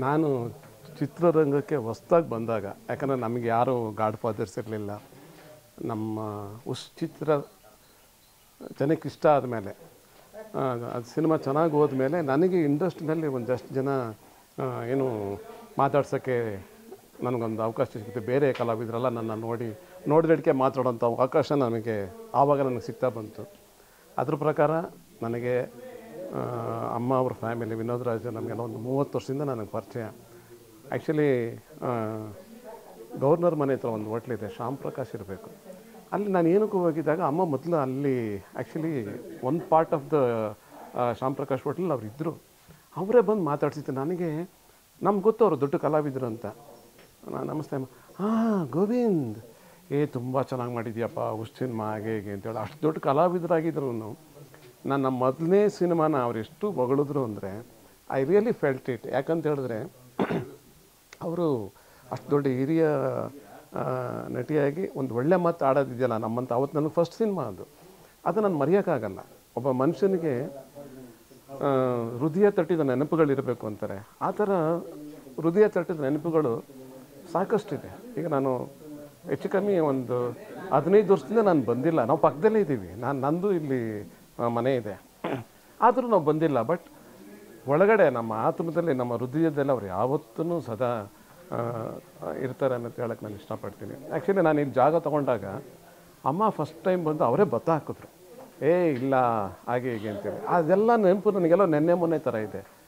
ನಾನು ಚಿತ್ರರಂಗಕ್ಕೆ ಹೊಸ್ದಾಗಿ ಬಂದಾಗ ಯಾಕಂದರೆ ನಮಗೆ ಯಾರೂ ಗಾಡ್ ಫಾದರ್ಸ್ ಇರಲಿಲ್ಲ ನಮ್ಮ ಉಸ್ ಚಿತ್ರ ಜನಕ್ಕೆ ಇಷ್ಟ ಆದಮೇಲೆ ಅದು ಸಿನಿಮಾ ಚೆನ್ನಾಗಿ ಹೋದ್ಮೇಲೆ ನನಗೆ ಇಂಡಸ್ಟ್ರಿನಲ್ಲಿ ಒಂದಷ್ಟು ಜನ ಆ, ಏನು ಮಾತಾಡ್ಸೋಕ್ಕೆ ನನಗೊಂದು ಅವಕಾಶ ಸಿಗುತ್ತೆ ಬೇರೆ ಕಲಾವಿದರೆಲ್ಲ ನನ್ನ ನೋಡಿ ನೋಡಿದಡಿಕೆ ಮಾತಾಡೋಂಥ ಅವಕಾಶ ನನಗೆ ಆವಾಗ ನನಗೆ ಸಿಗ್ತಾ ಬಂತು ಅದ್ರ ಪ್ರಕಾರ ನನಗೆ ಆ, ಅಮ್ಮ ಅವ್ರ ಫ್ಯಾಮಿಲಿ ವಿನೋದ್ ರಾಜ್ ನಮಗೆಲ್ಲ ಒಂದು ಮೂವತ್ತು ವರ್ಷದಿಂದ ನನಗೆ ಪರಿಚಯ ಆ್ಯಕ್ಚುಲಿ ಗವರ್ನರ್ ಮನೆ ಹತ್ರ ಒಂದು ಹೋಟ್ಲಿದೆ ಶ್ಯಾಮ್ ಪ್ರಕಾಶ್ ಇರಬೇಕು ಅಲ್ಲಿ ನಾನು ಏನಕ್ಕೂ ಹೋಗಿದ್ದಾಗ ಅಮ್ಮ ಮೊದಲು ಅಲ್ಲಿ ಆ್ಯಕ್ಚುಲಿ ಒಂದು part of the Shyam Prakash ಹೋಟ್ಲಲ್ಲಿ ಅವ್ರು ಇದ್ದರು ಅವರೇ ಬಂದು ಮಾತಾಡ್ಸಿದ್ದು ನನಗೆ ನಮ್ಗೆ ಗೊತ್ತು ಅವರು ದೊಡ್ಡ ಕಲಾವಿದರು ಅಂತ ನಾನು ನಮಸ್ತೆ ಅಮ್ಮ ಹಾಂ ಗೋವಿಂದ್ ಏ ತುಂಬ ಚೆನ್ನಾಗಿ ಮಾಡಿದ್ಯಪ್ಪ ಉಸ್ ಸಿನಿಮಾ ಹಾಗೆ ಹೀಗೆ ಅಂತೇಳಿ ಅಷ್ಟು ದೊಡ್ಡ ಕಲಾವಿದರಾಗಿದ್ರು ನನ್ನ ಮೊದಲನೇ ಸಿನಿಮಾನ ಅವ್ರು ಎಷ್ಟು ಹೊಗಳಿದ್ರು ಅಂದರೆ ಐ ರಿಯಲಿ ಫೆಲ್ಟ್ ಇಟ್ ಯಾಕಂತ ಹೇಳಿದ್ರೆ ಅವರು ಅಷ್ಟು ದೊಡ್ಡ ಹಿರಿಯ ಆ, ನಟಿಯಾಗಿ ಒಂದು ಒಳ್ಳೆ ಮಾತು ಆಡೋದಿದೆಯಲ್ಲ ನಮ್ಮಂತ ಅವತ್ತು ನನಗೆ ಫಸ್ಟ್ ಸಿನಿಮಾ ಅದು ಅದು ನಾನು ಮರೆಯೋಕ್ಕಾಗಲ್ಲ ಒಬ್ಬ ಮನುಷ್ಯನಿಗೆ ಆ, ಹೃದಯ ತಟ್ಟಿದ ನೆನಪುಗಳಿರಬೇಕು ಅಂತಾರೆ ಆ ಥರ ಹೃದಯ ತಟ್ಟಿದ ನೆನಪುಗಳು ಸಾಕಷ್ಟಿದೆ ಈಗ ನಾನು ಹೆಚ್ಚು ಕಮ್ಮಿ ಒಂದು ಹದಿನೈದು ವರ್ಷದಿಂದ ನಾನು ಬಂದಿಲ್ಲ ನಾವು ಪಕ್ಕದಲ್ಲೇ ಇದ್ದೀವಿ ನಾನು ನಂದು ಇಲ್ಲಿ ಆ, ಮನೆ ಇದೆ ಆದರೂ ನಾವು ಬಂದಿಲ್ಲ ಬಟ್ ಒಳಗಡೆ ನಮ್ಮ ಆತ್ಮದಲ್ಲಿ ನಮ್ಮ ಹೃದಯದಲ್ಲಿ ಅವ್ರು ಯಾವತ್ತೂ ಸದಾ ಆ, ಇರ್ತಾರೆ ಅಂತ ಹೇಳಕ್ಕೆ ನಾನು ಇಷ್ಟಪಡ್ತೀನಿ ಆ್ಯಕ್ಚುಲಿ ನಾನು ಇಲ್ಲಿ ಜಾಗ ತೊಗೊಂಡಾಗ ಅಮ್ಮ ಫಸ್ಟ್ ಟೈಮ್ ಬಂದು ಅವರೇ ಭತ್ತ ಹಾಕಿದ್ರು ಏ ಇಲ್ಲ ಹಾಗೆ ಹೀಗೆ ಅಂತೇಳಿ ಅದೆಲ್ಲ ನೆನಪು ನನಗೆಲ್ಲ ನೆನ್ನೆ ಮೊನ್ನೆ ಥರ ಇದೆ